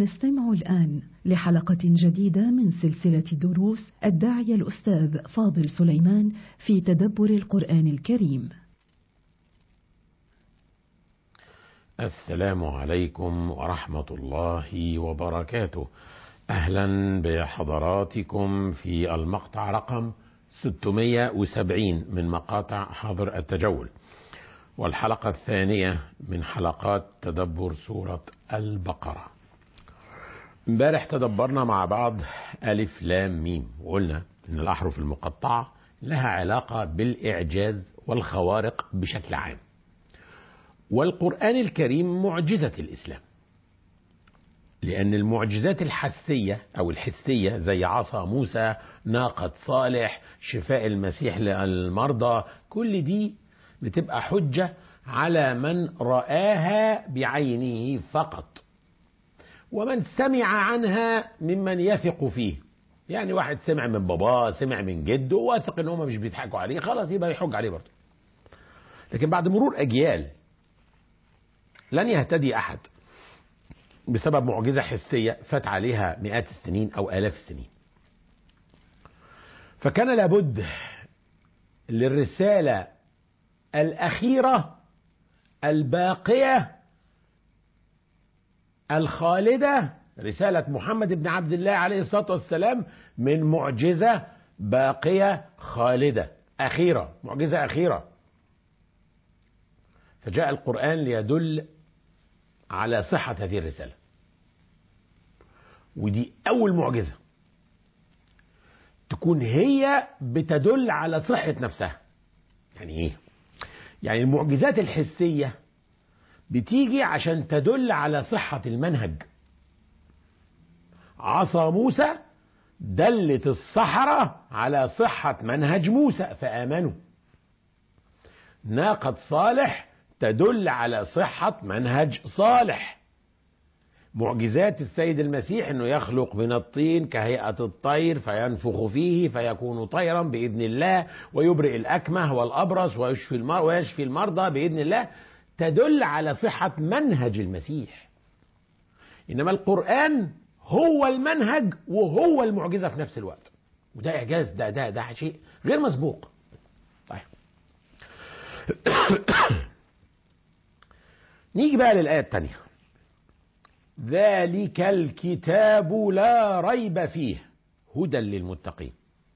نستمع الآن لحلقة جديدة من سلسلة دروس الداعية الأستاذ فاضل سليمان في تدبر القرآن الكريم. السلام عليكم ورحمة الله وبركاته. أهلا بحضراتكم في المقطع رقم 670 من مقاطع حاضر التجول. والحلقة الثانية من حلقات تدبر سورة البقرة. امبارح تدبرنا مع بعض ألف لام ميم وقلنا إن الأحرف المقطعة لها علاقة بالإعجاز والخوارق بشكل عام. والقرآن الكريم معجزة الإسلام. لأن المعجزات الحسية أو الحسية زي عصا موسى، ناقة صالح، شفاء المسيح للمرضى، كل دي بتبقى حجة على من رآها بعينه فقط. ومن سمع عنها ممن يثق فيه يعني واحد سمع من باباه سمع من جده واثق ان هم مش بيضحكوا عليه خلاص يبقى يحج عليه برضه لكن بعد مرور اجيال لن يهتدي احد بسبب معجزه حسيه فات عليها مئات السنين او الاف السنين فكان لابد للرساله الاخيره الباقيه الخالدة رسالة محمد بن عبد الله عليه الصلاة والسلام من معجزة باقية خالدة أخيرة معجزة أخيرة فجاء القرآن ليدل على صحة هذه الرسالة ودي أول معجزة تكون هي بتدل على صحة نفسها يعني إيه؟ يعني المعجزات الحسية بتيجي عشان تدل على صحة المنهج عصا موسى دلت الصحراء على صحة منهج موسى فآمنوا ناقة صالح تدل على صحة منهج صالح معجزات السيد المسيح انه يخلق من الطين كهيئة الطير فينفخ فيه فيكون طيرا بإذن الله ويبرئ الأكمه والأبرص ويشفي المرضى ويشفي المرضى بإذن الله تدل على صحة منهج المسيح إنما القرآن هو المنهج وهو المعجزة في نفس الوقت وده إعجاز ده ده ده شيء غير مسبوق طيب نيجي بقى للآية الثانية ذلك الكتاب لا ريب فيه هدى للمتقين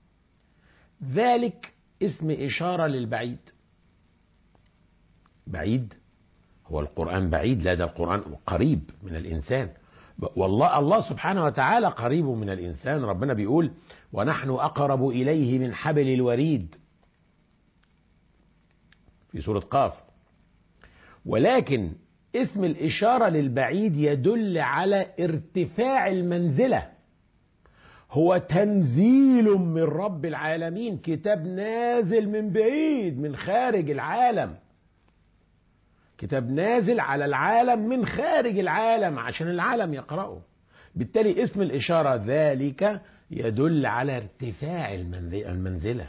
ذلك اسم إشارة للبعيد بعيد هو القرآن بعيد لا ده القرآن قريب من الإنسان والله الله سبحانه وتعالى قريب من الإنسان ربنا بيقول ونحن أقرب إليه من حبل الوريد في سورة قاف ولكن اسم الإشارة للبعيد يدل على ارتفاع المنزلة هو تنزيل من رب العالمين كتاب نازل من بعيد من خارج العالم كتاب نازل على العالم من خارج العالم عشان العالم يقرأه بالتالي اسم الإشارة ذلك يدل على ارتفاع المنزلة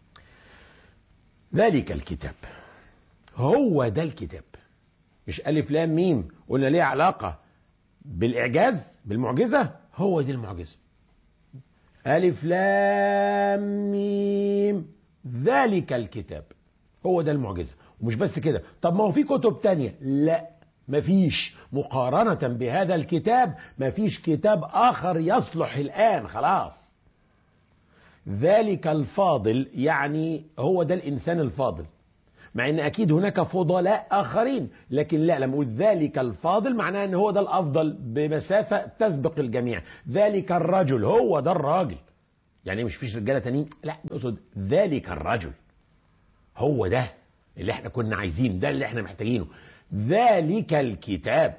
ذلك الكتاب هو ده الكتاب مش ألف لام ميم قلنا ليه علاقة بالإعجاز بالمعجزة هو دي المعجزة ألف لام ميم ذلك الكتاب هو ده المعجزة ومش بس كده طب ما هو في كتب تانية لا مفيش مقارنة بهذا الكتاب مفيش كتاب آخر يصلح الآن خلاص ذلك الفاضل يعني هو ده الإنسان الفاضل مع ان اكيد هناك فضلاء اخرين لكن لا لما اقول ذلك الفاضل معناه ان هو ده الافضل بمسافه تسبق الجميع ذلك الرجل هو ده الراجل يعني مش فيش رجاله تانيين لا اقصد ذلك الرجل هو ده اللي احنا كنا عايزينه ده اللي احنا محتاجينه ذلك الكتاب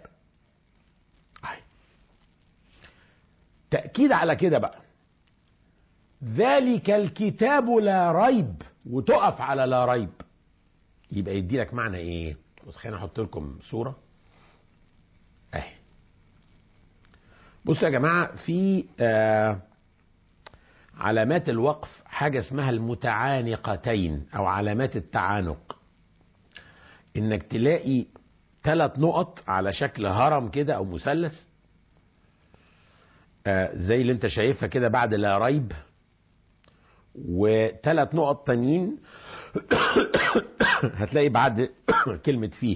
تأكيد على كده بقى ذلك الكتاب لا ريب وتقف على لا ريب يبقى يدي لك معنى ايه بص خلينا احط لكم صوره اهي بصوا يا جماعه في آه علامات الوقف حاجه اسمها المتعانقتين او علامات التعانق انك تلاقي ثلاث نقط على شكل هرم كده او مثلث آه زي اللي انت شايفها كده بعد لا ريب وثلاث نقط تانيين هتلاقي بعد كلمة فيه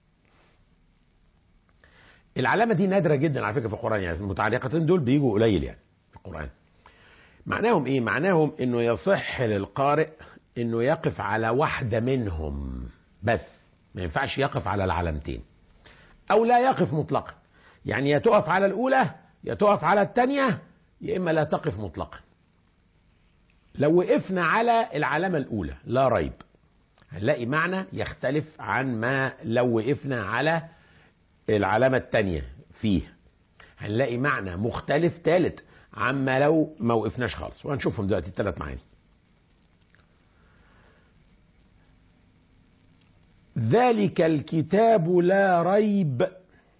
العلامة دي نادرة جدا على فكرة في القرآن يعني المتعلقتين دول بيجوا قليل يعني في القرآن معناهم ايه معناهم انه يصح للقارئ انه يقف على واحدة منهم بس ما ينفعش يقف على العلامتين او لا يقف مطلقا يعني يا تقف على الاولى يا تقف على الثانية يا اما لا تقف مطلقا لو وقفنا على العلامة الاولى لا ريب هنلاقي معنى يختلف عن ما لو وقفنا على العلامة الثانية فيه هنلاقي معنى مختلف ثالث عما لو ما وقفناش خالص وهنشوفهم دلوقتي الثلاث معاني ذلك الكتاب لا ريب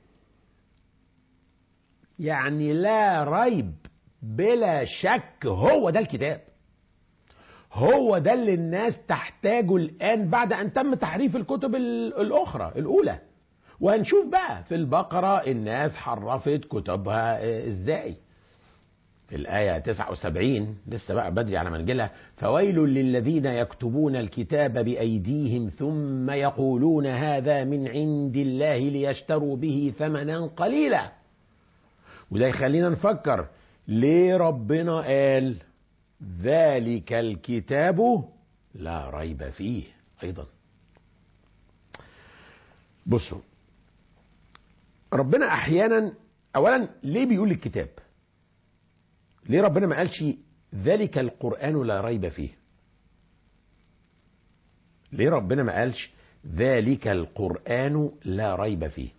يعني لا ريب بلا شك هو ده الكتاب هو ده اللي الناس تحتاجه الآن بعد أن تم تحريف الكتب الأخرى الأولى وهنشوف بقى في البقرة الناس حرفت كتبها ازاي في الآية 79 لسه بقى بدري على ما نجيلها فويل للذين يكتبون الكتاب بأيديهم ثم يقولون هذا من عند الله ليشتروا به ثمنا قليلا وده يخلينا نفكر ليه ربنا قال ذلك الكتاب لا ريب فيه أيضا بصوا ربنا احيانا اولا ليه بيقول الكتاب ليه ربنا ما قالش ذلك القران لا ريب فيه ليه ربنا ما قالش ذلك القران لا ريب فيه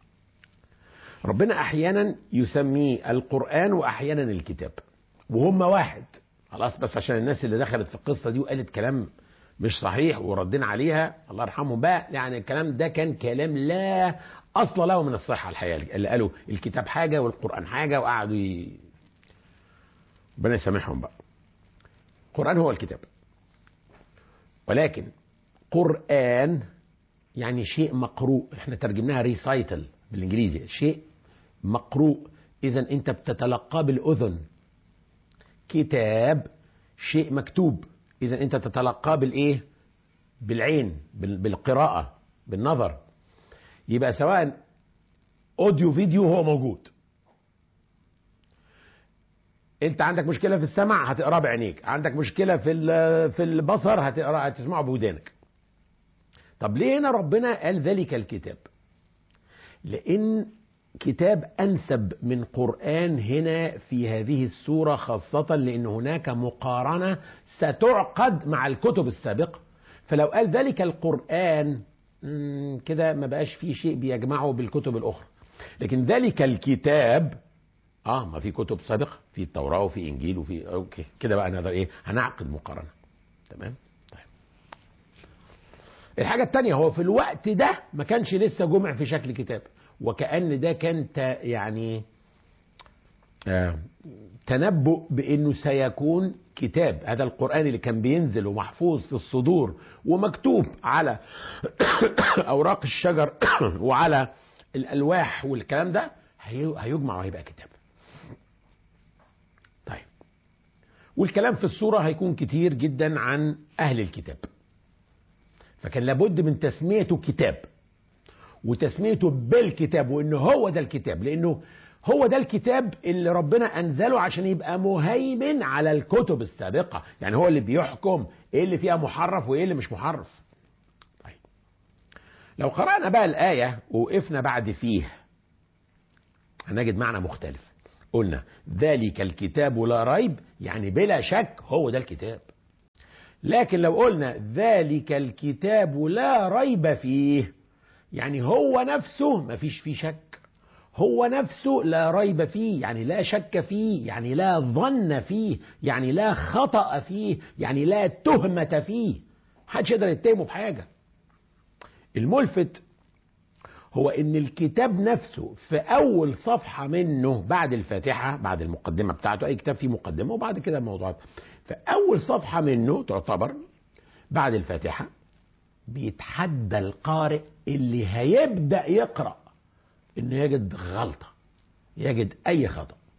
ربنا احيانا يسميه القران واحيانا الكتاب وهم واحد خلاص بس عشان الناس اللي دخلت في القصه دي وقالت كلام مش صحيح وردينا عليها الله يرحمهم بقى يعني الكلام ده كان كلام لا اصل له من الصحه الحقيقه اللي قالوا الكتاب حاجه والقران حاجه وقعدوا ي... ربنا يسامحهم بقى القران هو الكتاب ولكن قران يعني شيء مقروء احنا ترجمناها ريسايتل بالانجليزي شيء مقروء اذا انت بتتلقاه بالاذن كتاب شيء مكتوب اذا انت تتلقاه بالايه بالعين بالقراءه بالنظر يبقى سواء اوديو فيديو هو موجود انت عندك مشكله في السمع هتقراه بعينيك عندك مشكله في في البصر هتقرا هتسمعه بودانك طب ليه هنا ربنا قال ذلك الكتاب لان كتاب انسب من قران هنا في هذه السوره خاصه لان هناك مقارنه ستعقد مع الكتب السابقه فلو قال ذلك القران كده ما بقاش فيه شيء بيجمعه بالكتب الاخرى لكن ذلك الكتاب اه ما في كتب سابقه في التوراه وفي انجيل وفي اوكي كده بقى نقدر ايه هنعقد مقارنه تمام طيب الحاجه الثانيه هو في الوقت ده ما كانش لسه جمع في شكل كتاب وكأن ده كان يعني آه تنبؤ بأنه سيكون كتاب هذا القرآن اللي كان بينزل ومحفوظ في الصدور ومكتوب على أوراق الشجر وعلى الألواح والكلام ده هيجمع وهيبقى كتاب طيب والكلام في الصورة هيكون كتير جدا عن أهل الكتاب فكان لابد من تسميته كتاب وتسميته بالكتاب وانه هو ده الكتاب لانه هو ده الكتاب اللي ربنا انزله عشان يبقى مهيمن على الكتب السابقه يعني هو اللي بيحكم ايه اللي فيها محرف وايه اللي مش محرف طيب لو قرانا بقى الايه ووقفنا بعد فيه هنجد معنى مختلف قلنا ذلك الكتاب لا ريب يعني بلا شك هو ده الكتاب لكن لو قلنا ذلك الكتاب لا ريب فيه يعني هو نفسه ما فيش فيه شك هو نفسه لا ريب فيه يعني لا شك فيه يعني لا ظن فيه يعني لا خطأ فيه يعني لا تهمة فيه محدش يقدر يتهمه بحاجة الملفت هو ان الكتاب نفسه في اول صفحة منه بعد الفاتحة بعد المقدمة بتاعته اي كتاب فيه مقدمة وبعد كده الموضوعات في اول صفحة منه تعتبر بعد الفاتحة بيتحدى القارئ اللي هيبدأ يقرأ انه يجد غلطة يجد اي خطأ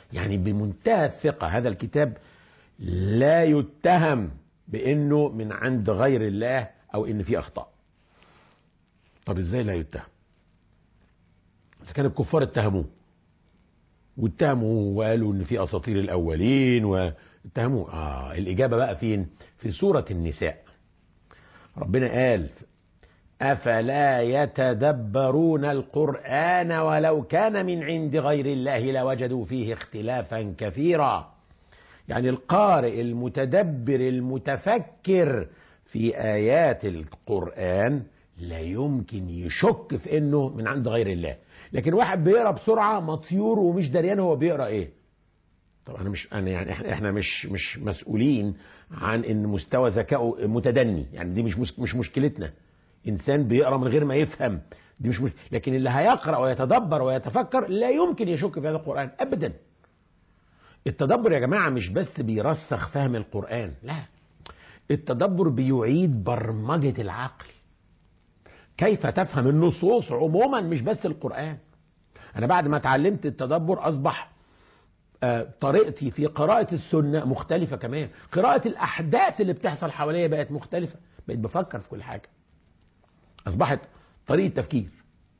يعني بمنتهى الثقة هذا الكتاب لا يتهم بأنه من عند غير الله أو إن فيه أخطاء طب إزاي لا يتهم إذا كان الكفار اتهموه واتهموا وقالوا ان في اساطير الاولين واتهموا اه الاجابه بقى فين في سوره النساء ربنا قال افلا يتدبرون القران ولو كان من عند غير الله لوجدوا فيه اختلافا كثيرا يعني القارئ المتدبر المتفكر في ايات القران لا يمكن يشك في انه من عند غير الله لكن واحد بيقرا بسرعه مطيور ومش دريان هو بيقرا ايه طب انا مش انا يعني احنا احنا مش مش مسؤولين عن ان مستوى ذكائه متدني يعني دي مش مش مشكلتنا انسان بيقرا من غير ما يفهم دي مش مش لكن اللي هيقرا ويتدبر ويتفكر لا يمكن يشك في هذا القران ابدا التدبر يا جماعه مش بس بيرسخ فهم القران لا التدبر بيعيد برمجه العقل كيف تفهم النصوص عموما مش بس القرآن أنا بعد ما اتعلمت التدبر أصبح طريقتي في قراءة السنة مختلفة كمان قراءة الأحداث اللي بتحصل حواليا بقت مختلفة بقيت بفكر في كل حاجة أصبحت طريقة تفكير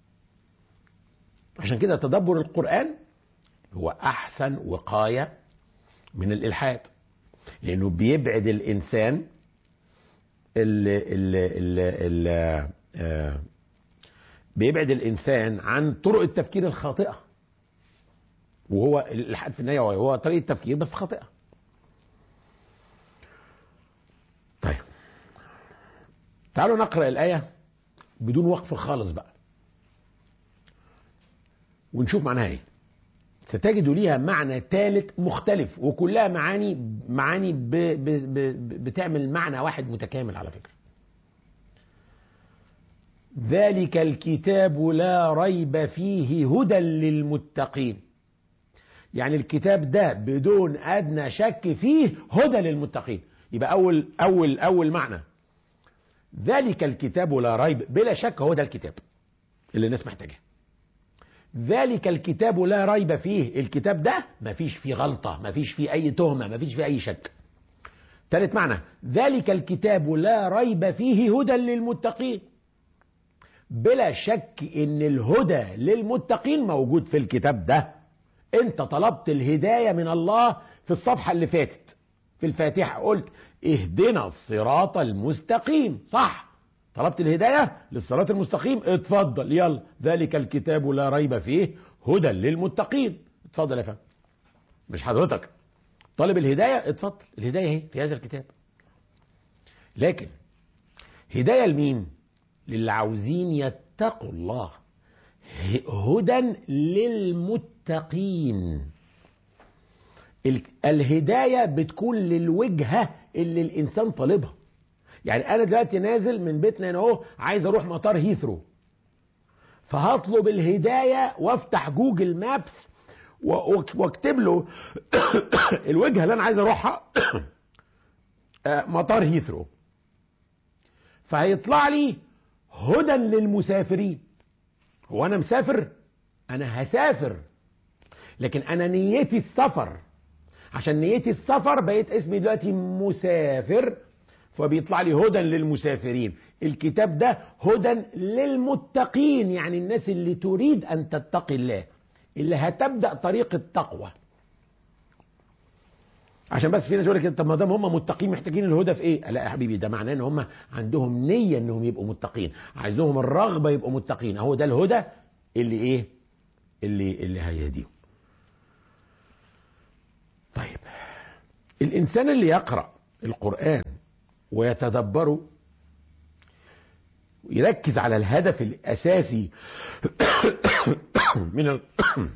عشان كده تدبر القرآن هو أحسن وقاية من الإلحاد لأنه بيبعد الإنسان اللي, اللي, اللي, اللي آه بيبعد الانسان عن طرق التفكير الخاطئه وهو الحد في النهايه هو طريقه تفكير بس خاطئه طيب تعالوا نقرا الايه بدون وقف خالص بقى ونشوف معناها ايه ستجدوا ليها معنى ثالث مختلف وكلها معاني معاني ب ب ب بتعمل معنى واحد متكامل على فكره ذلك الكتاب لا ريب فيه هدى للمتقين يعني الكتاب ده بدون ادنى شك فيه هدى للمتقين يبقى اول اول اول معنى ذلك الكتاب لا ريب بلا شك هو ده الكتاب اللي الناس محتاجاه ذلك الكتاب لا ريب فيه الكتاب ده ما فيش فيه غلطة ما فيش فيه أي تهمة ما فيش فيه أي شك ثالث معنى ذلك الكتاب لا ريب فيه هدى للمتقين بلا شك ان الهدى للمتقين موجود في الكتاب ده انت طلبت الهداية من الله في الصفحة اللي فاتت في الفاتحة قلت اهدنا الصراط المستقيم صح طلبت الهداية للصراط المستقيم اتفضل يلا ذلك الكتاب لا ريب فيه هدى للمتقين اتفضل يا فندم مش حضرتك طالب الهداية اتفضل الهداية اهي في هذا الكتاب لكن هداية لمين للي عاوزين يتقوا الله هدى للمتقين الهداية بتكون للوجهة اللي الإنسان طالبها يعني أنا دلوقتي نازل من بيتنا هنا أهو عايز أروح مطار هيثرو فهطلب الهداية وافتح جوجل مابس واكتب له الوجهة اللي أنا عايز أروحها مطار هيثرو فهيطلع لي هدى للمسافرين هو انا مسافر انا هسافر لكن انا نيتي السفر عشان نيتي السفر بقيت اسمي دلوقتي مسافر فبيطلع لي هدى للمسافرين الكتاب ده هدى للمتقين يعني الناس اللي تريد ان تتقي الله اللي هتبدا طريق التقوى عشان بس في ناس يقول لك طب ما دام هم متقين محتاجين الهدى في ايه؟ لا يا حبيبي ده معناه ان هم عندهم نيه انهم يبقوا متقين، عايزهم الرغبه يبقوا متقين، اهو ده الهدى اللي ايه؟ اللي اللي هيهديهم. طيب الانسان اللي يقرا القران ويتدبره ويركز على الهدف الاساسي من ال...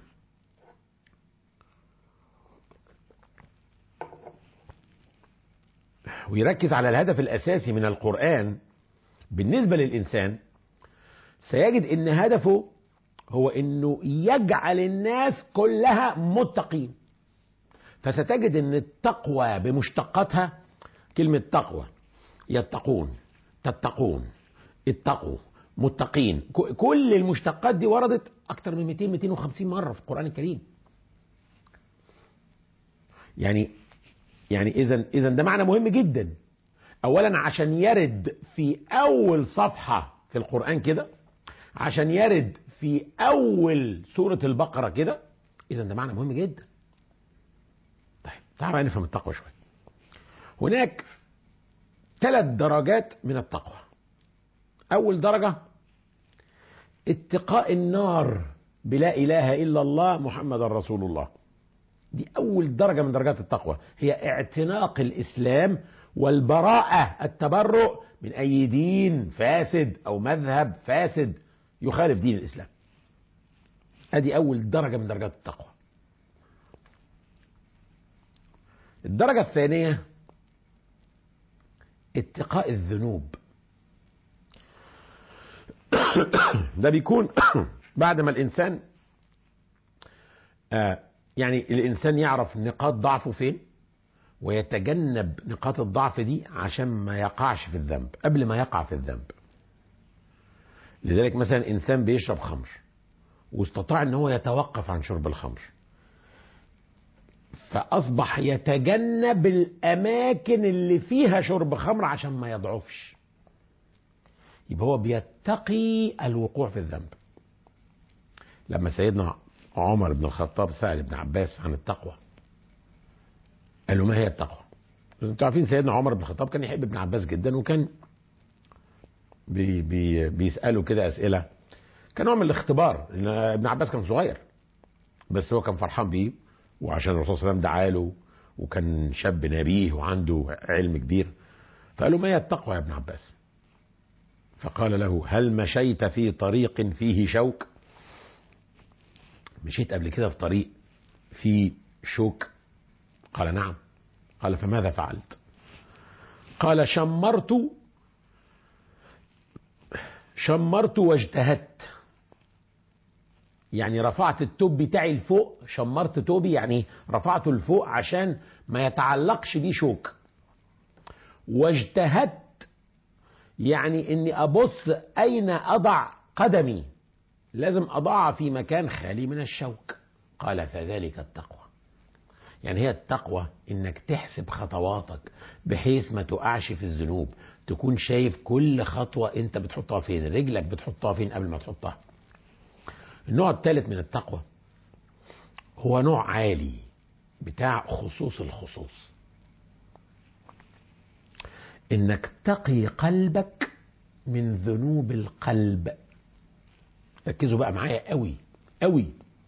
ويركز على الهدف الاساسي من القران بالنسبه للانسان سيجد ان هدفه هو انه يجعل الناس كلها متقين فستجد ان التقوى بمشتقاتها كلمه تقوى يتقون تتقون اتقوا متقين كل المشتقات دي وردت اكتر من 200 250 مره في القران الكريم يعني يعني اذا اذا ده معنى مهم جدا اولا عشان يرد في اول صفحه في القران كده عشان يرد في اول سوره البقره كده اذا ده معنى مهم جدا طيب تعال بقى نفهم التقوى شويه هناك ثلاث درجات من التقوى اول درجه اتقاء النار بلا اله الا الله محمد رسول الله دي اول درجه من درجات التقوى هي اعتناق الاسلام والبراءه التبرؤ من اي دين فاسد او مذهب فاسد يخالف دين الاسلام ادي اول درجه من درجات التقوى الدرجه الثانيه اتقاء الذنوب ده بيكون بعد ما الانسان آه يعني الانسان يعرف نقاط ضعفه فين ويتجنب نقاط الضعف دي عشان ما يقعش في الذنب قبل ما يقع في الذنب لذلك مثلا انسان بيشرب خمر واستطاع ان هو يتوقف عن شرب الخمر فاصبح يتجنب الاماكن اللي فيها شرب خمر عشان ما يضعفش يبقى هو بيتقي الوقوع في الذنب لما سيدنا عمر بن الخطاب سأل ابن عباس عن التقوى قال له ما هي التقوى انتوا عارفين سيدنا عمر بن الخطاب كان يحب ابن عباس جدا وكان بي بي بيسأله كده أسئلة كان نوع من الاختبار لأن ابن عباس كان صغير بس هو كان فرحان بيه وعشان الرسول صلى الله عليه وسلم دعا له وكان شاب نبيه وعنده علم كبير فقال له ما هي التقوى يا ابن عباس فقال له هل مشيت في طريق فيه شوك مشيت قبل كده في طريق فيه شوك قال نعم قال فماذا فعلت قال شمرت شمرت واجتهدت يعني رفعت التوب بتاعي لفوق شمرت توبي يعني رفعته لفوق عشان ما يتعلقش بيه شوك واجتهدت يعني اني ابص اين اضع قدمي لازم اضعها في مكان خالي من الشوك قال فذلك التقوى يعني هي التقوى انك تحسب خطواتك بحيث ما تقعش في الذنوب تكون شايف كل خطوة انت بتحطها فين رجلك بتحطها فين قبل ما تحطها النوع الثالث من التقوى هو نوع عالي بتاع خصوص الخصوص انك تقي قلبك من ذنوب القلب ركزوا بقى معايا قوي قوي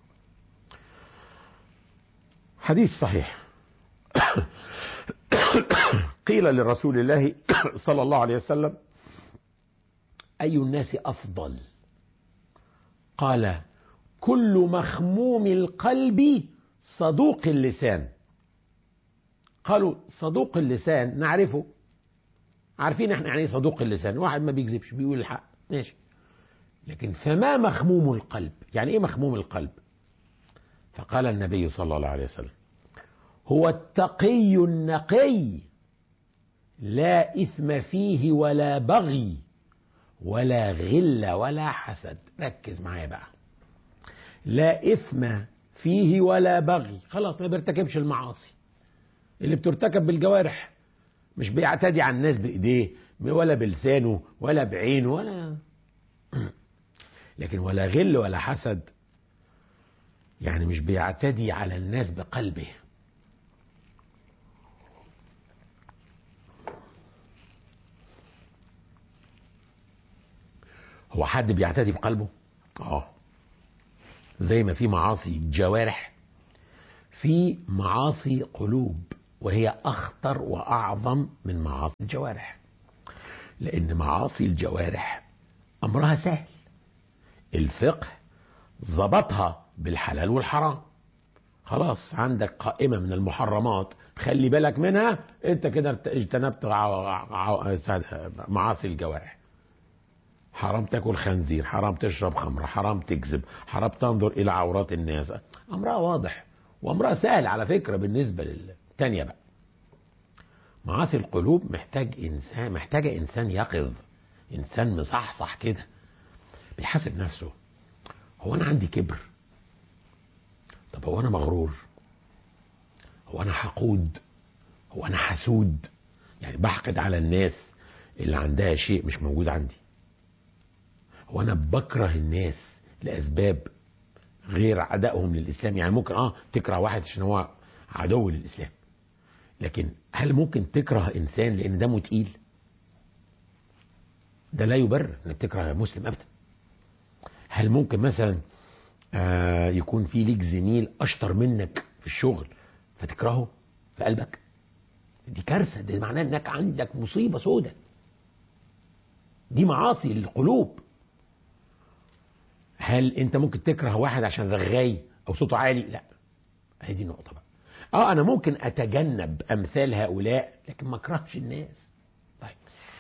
حديث صحيح قيل لرسول الله صلى الله عليه وسلم اي الناس افضل قال كل مخموم القلب صدوق اللسان قالوا صدوق اللسان نعرفه عارفين احنا يعني ايه صدوق اللسان واحد ما بيكذبش بيقول الحق ماشي لكن فما مخموم القلب يعني ايه مخموم القلب فقال النبي صلى الله عليه وسلم هو التقي النقي لا اثم فيه ولا بغي ولا غل ولا حسد ركز معايا بقى لا اثم فيه ولا بغي خلاص ما بيرتكبش المعاصي اللي بترتكب بالجوارح مش بيعتدي على الناس بايديه ولا بلسانه ولا بعينه ولا لكن ولا غل ولا حسد يعني مش بيعتدي على الناس بقلبه هو حد بيعتدي بقلبه اه زي ما في معاصي جوارح في معاصي قلوب وهي اخطر واعظم من معاصي الجوارح لان معاصي الجوارح امرها سهل الفقه ظبطها بالحلال والحرام خلاص عندك قائمة من المحرمات خلي بالك منها انت كده اجتنبت معاصي الجوارح حرام تاكل خنزير حرام تشرب خمر حرام تكذب حرام تنظر الى عورات الناس امرها واضح وامرها سهل على فكرة بالنسبة للتانية بقى معاصي القلوب محتاج انسان محتاجة انسان يقظ انسان مصحصح كده بيحاسب نفسه هو انا عندي كبر طب هو انا مغرور هو انا حقود هو انا حسود يعني بحقد على الناس اللي عندها شيء مش موجود عندي هو انا بكره الناس لاسباب غير عدائهم للاسلام يعني ممكن اه تكره واحد عشان هو عدو للاسلام لكن هل ممكن تكره انسان لان دمه تقيل ده لا يبرر انك تكره مسلم ابدا هل ممكن مثلا آه يكون في ليك زميل اشطر منك في الشغل فتكرهه في قلبك دي كارثه ده معناه انك عندك مصيبه سودة دي معاصي للقلوب هل انت ممكن تكره واحد عشان رغاي او صوته عالي لا هي دي النقطه بقى اه انا ممكن اتجنب امثال هؤلاء لكن ما اكرهش الناس طيب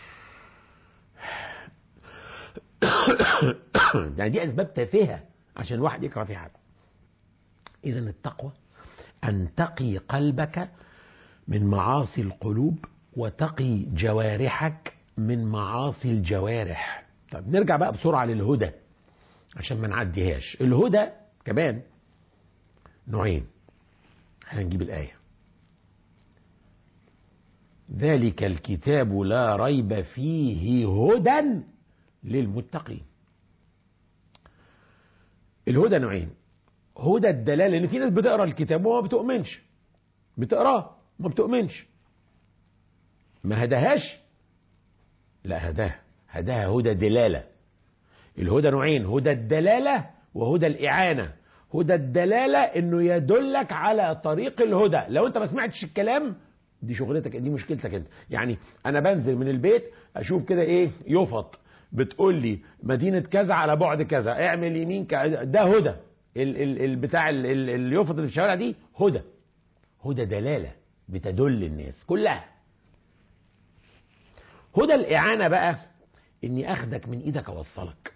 يعني دي اسباب تافهه عشان الواحد يكره في حاجه اذا التقوى ان تقي قلبك من معاصي القلوب وتقي جوارحك من معاصي الجوارح طب نرجع بقى بسرعه للهدى عشان ما نعديهاش الهدى كمان نوعين هنجيب الآية ذلك الكتاب لا ريب فيه هدى للمتقين الهدى نوعين هدى الدلالة لأن في ناس بتقرأ الكتاب وما بتؤمنش بتقراه ما بتؤمنش ما هداهاش لا هداها هداها هدى دلالة الهدى نوعين هدى الدلالة وهدى الإعانة هدى الدلالة انه يدلك على طريق الهدى لو انت ما سمعتش الكلام دي شغلتك دي مشكلتك انت يعني انا بنزل من البيت اشوف كده ايه يفط بتقول لي مدينة كذا على بعد كذا اعمل يمين كذا ده هدى ال ال ال بتاع ال ال اليفط اللي في الشوارع دي هدى هدى دلالة بتدل الناس كلها هدى الإعانة بقى إني أخدك من إيدك أوصلك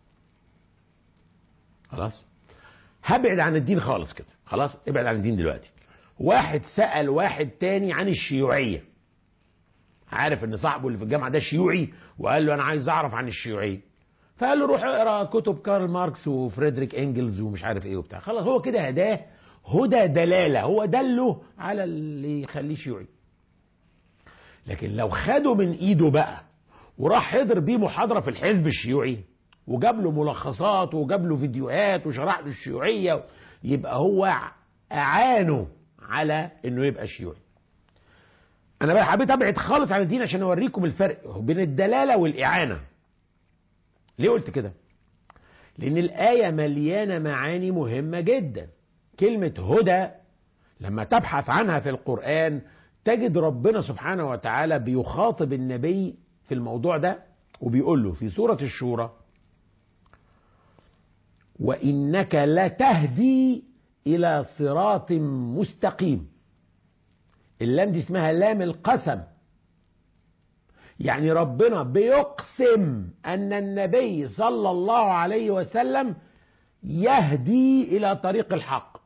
خلاص هبعد عن الدين خالص كده خلاص ابعد عن الدين دلوقتي واحد سأل واحد تاني عن الشيوعية عارف ان صاحبه اللي في الجامعة ده شيوعي وقال له انا عايز اعرف عن الشيوعية فقال له روح اقرا كتب كارل ماركس وفريدريك انجلز ومش عارف ايه وبتاع خلاص هو كده هداه هدى دلالة هو دله على اللي يخليه شيوعي لكن لو خده من ايده بقى وراح حضر بيه محاضرة في الحزب الشيوعي وجاب له ملخصات وجاب له فيديوهات وشرح له الشيوعيه يبقى هو اعانه على انه يبقى شيوعي. انا بقى حبيت ابعد خالص عن الدين عشان اوريكم الفرق بين الدلاله والاعانه. ليه قلت كده؟ لان الايه مليانه معاني مهمه جدا. كلمه هدى لما تبحث عنها في القران تجد ربنا سبحانه وتعالى بيخاطب النبي في الموضوع ده وبيقول له في سوره الشورى وانك لتهدي الى صراط مستقيم اللام دي اسمها لام القسم يعني ربنا بيقسم ان النبي صلى الله عليه وسلم يهدي الى طريق الحق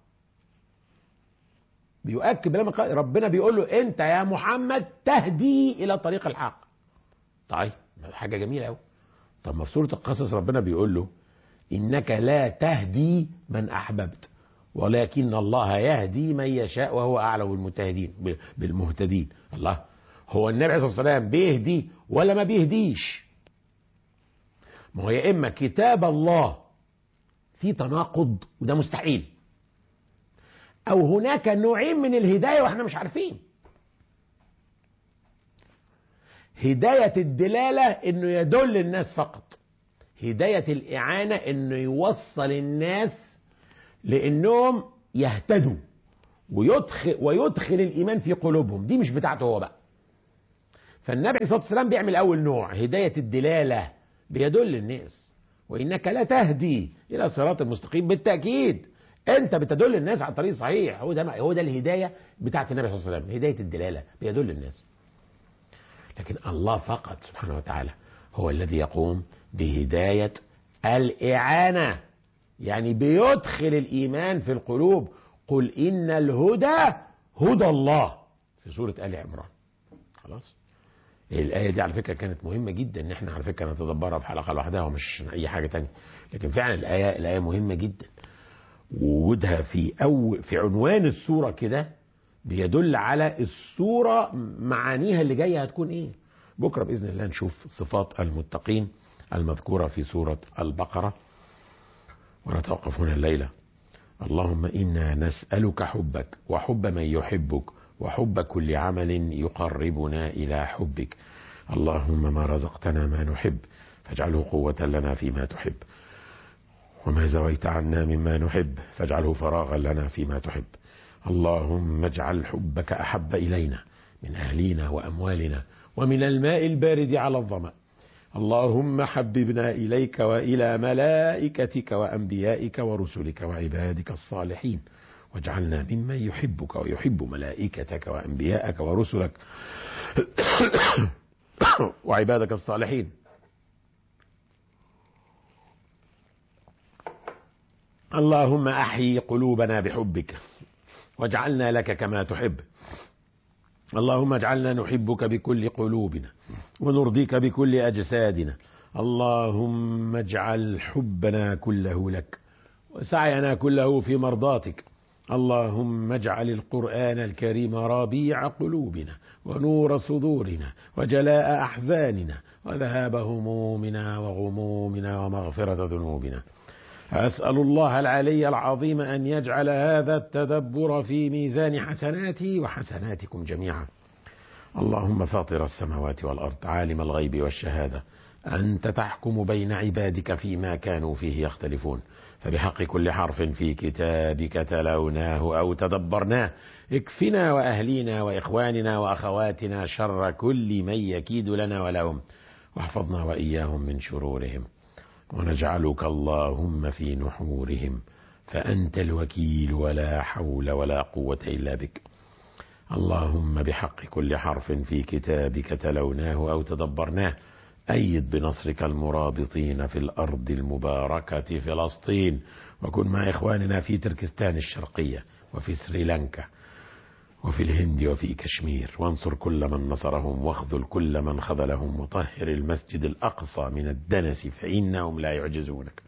بيؤكد بلام القسم ربنا بيقول له انت يا محمد تهدي الى طريق الحق طيب حاجه جميله قوي طب ما في سوره القصص ربنا بيقول له انك لا تهدي من احببت ولكن الله يهدي من يشاء وهو اعلم بالمتهدين بالمهتدين الله هو النبي عليه الصلاه والسلام بيهدي ولا ما بيهديش ما هو يا اما كتاب الله في تناقض وده مستحيل او هناك نوعين من الهدايه واحنا مش عارفين هدايه الدلاله انه يدل الناس فقط هداية الإعانة إنه يوصل الناس لأنهم يهتدوا ويدخل ويدخل الإيمان في قلوبهم دي مش بتاعته هو بقى فالنبي عليه الصلاة والسلام بيعمل أول نوع هداية الدلالة بيدل الناس وإنك لا تهدي إلى صراط المستقيم بالتأكيد أنت بتدل الناس على الطريق الصحيح هو ده هو ده الهداية بتاعت النبي صلى الله عليه وسلم هداية الدلالة بيدل الناس لكن الله فقط سبحانه وتعالى هو الذي يقوم بهداية الإعانة يعني بيدخل الإيمان في القلوب قل إن الهدى هدى الله في سورة آل عمران خلاص الآية دي على فكرة كانت مهمة جدا إن إحنا على فكرة نتدبرها في حلقة لوحدها ومش أي حاجة تانية لكن فعلا الآية الآية مهمة جدا ووجودها في أول في عنوان السورة كده بيدل على الصورة معانيها اللي جاية هتكون ايه بكرة بإذن الله نشوف صفات المتقين المذكورة في سورة البقرة ونتوقف هنا الليلة اللهم إنا نسألك حبك وحب من يحبك وحب كل عمل يقربنا إلى حبك اللهم ما رزقتنا ما نحب فاجعله قوة لنا فيما تحب وما زويت عنا مما نحب فاجعله فراغا لنا فيما تحب اللهم اجعل حبك أحب إلينا من أهلينا وأموالنا ومن الماء البارد على الظمأ اللهم حببنا إليك وإلى ملائكتك وأنبيائك ورسلك وعبادك الصالحين واجعلنا ممن يحبك ويحب ملائكتك وأنبيائك ورسلك وعبادك الصالحين اللهم أحيي قلوبنا بحبك واجعلنا لك كما تحب اللهم اجعلنا نحبك بكل قلوبنا ونرضيك بكل أجسادنا اللهم اجعل حبنا كله لك وسعينا كله في مرضاتك اللهم اجعل القرآن الكريم ربيع قلوبنا ونور صدورنا وجلاء أحزاننا وذهاب همومنا وغمومنا ومغفرة ذنوبنا أسأل الله العلي العظيم أن يجعل هذا التدبر في ميزان حسناتي وحسناتكم جميعا اللهم فاطر السماوات والأرض عالم الغيب والشهادة أنت تحكم بين عبادك فيما كانوا فيه يختلفون فبحق كل حرف في كتابك تلوناه أو تدبرناه اكفنا وأهلينا وإخواننا وأخواتنا شر كل من يكيد لنا ولهم واحفظنا وإياهم من شرورهم ونجعلك اللهم في نحورهم فأنت الوكيل ولا حول ولا قوة إلا بك اللهم بحق كل حرف في كتابك تلوناه أو تدبرناه أيد بنصرك المرابطين في الأرض المباركة فلسطين وكن مع إخواننا في تركستان الشرقية وفي سريلانكا وفي الهند وفي كشمير وانصر كل من نصرهم واخذل كل من خذلهم وطهر المسجد الأقصى من الدنس فإنهم لا يعجزونك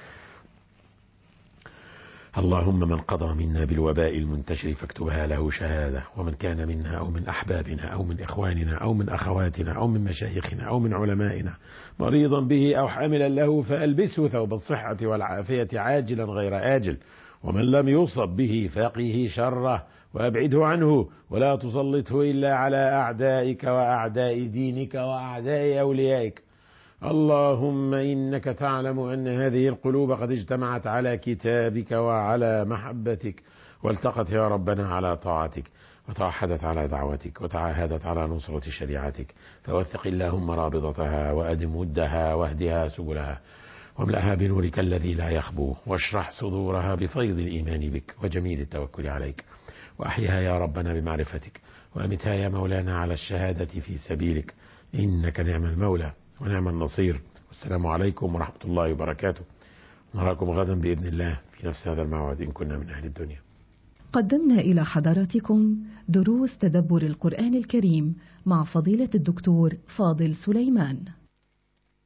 اللهم من قضى منا بالوباء المنتشر فاكتبها له شهادة ومن كان منا أو من أحبابنا أو من إخواننا أو من أخواتنا أو من مشايخنا أو من علمائنا مريضا به أو حاملا له فألبسه ثوب الصحة والعافية عاجلا غير آجل ومن لم يصب به فقه شره وأبعده عنه ولا تسلطه إلا على أعدائك وأعداء دينك وأعداء أوليائك اللهم إنك تعلم أن هذه القلوب قد اجتمعت على كتابك وعلى محبتك والتقت يا ربنا على طاعتك وتوحدت على دعوتك وتعاهدت على نصرة شريعتك فوثق اللهم رابطتها وأدم ودها واهدها سبلها واملأها بنورك الذي لا يخبو واشرح صدورها بفيض الإيمان بك وجميل التوكل عليك وأحيها يا ربنا بمعرفتك وأمتها يا مولانا على الشهادة في سبيلك إنك نعم المولى ونعم النصير والسلام عليكم ورحمة الله وبركاته نراكم غدا بإذن الله في نفس هذا الموعد إن كنا من أهل الدنيا قدمنا إلى حضراتكم دروس تدبر القرآن الكريم مع فضيلة الدكتور فاضل سليمان